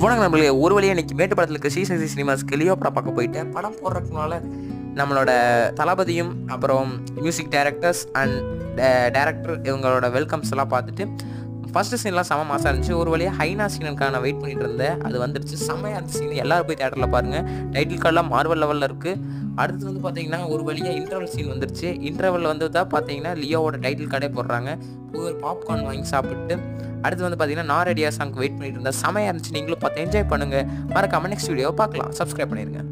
வணக்கம் நம்மளுக்கு ஒரு வழியாக இன்னைக்கு மேட்டுப்பாளத்தில் இருக்க ஸ்ரீசக்தி சினிமாஸ்க்கு லியோ படம் பார்க்க போயிட்டேன் படம் போடுறதுனால நம்மளோட தளபதியும் அப்புறம் மியூசிக் டைரக்டர்ஸ் அண்ட் டைரக்டர் இவங்களோட வெல்கம்ஸ் எல்லாம் பார்த்துட்டு ஃபஸ்ட்டு சீன்லாம் செம மாசாக இருந்துச்சு ஒரு வழியாக ஹைனா சீனுக்காக நான் வெயிட் பண்ணிட்டு இருந்தேன் அது வந்துருச்சு செம்மையாக இருந்துச்சு சீன் எல்லாரும் போய் தேட்டரில் பாருங்கள் டைட்டில் கார்டெலாம் மார்வல் லெவலில் இருக்குது அடுத்து வந்து பார்த்தீங்கன்னா ஒரு வழியாக இன்டர்வல் சீன் வந்துருச்சு இன்டர்வல் வந்து தான் பார்த்தீங்கன்னா லியோவோட டைட்டில் கார்டே போடுறாங்க ஒரு பாப்கார்ன் வாங்கி சாப்பிட்டு அடுத்து வந்து பார்த்தீங்கன்னா நான் ரெடியா சாங்க்கு வெயிட் பண்ணிட்டு இருந்தேன் செமையாக இருந்துச்சு நீங்களும் பார்த்து என்ஜாய் பண்ணுங்கள் மறக்காம நெக்ஸ்ட் வீடியோவை பார்க்கலாம் சப்ஸ்கிரைப் பண்ணிடுங்க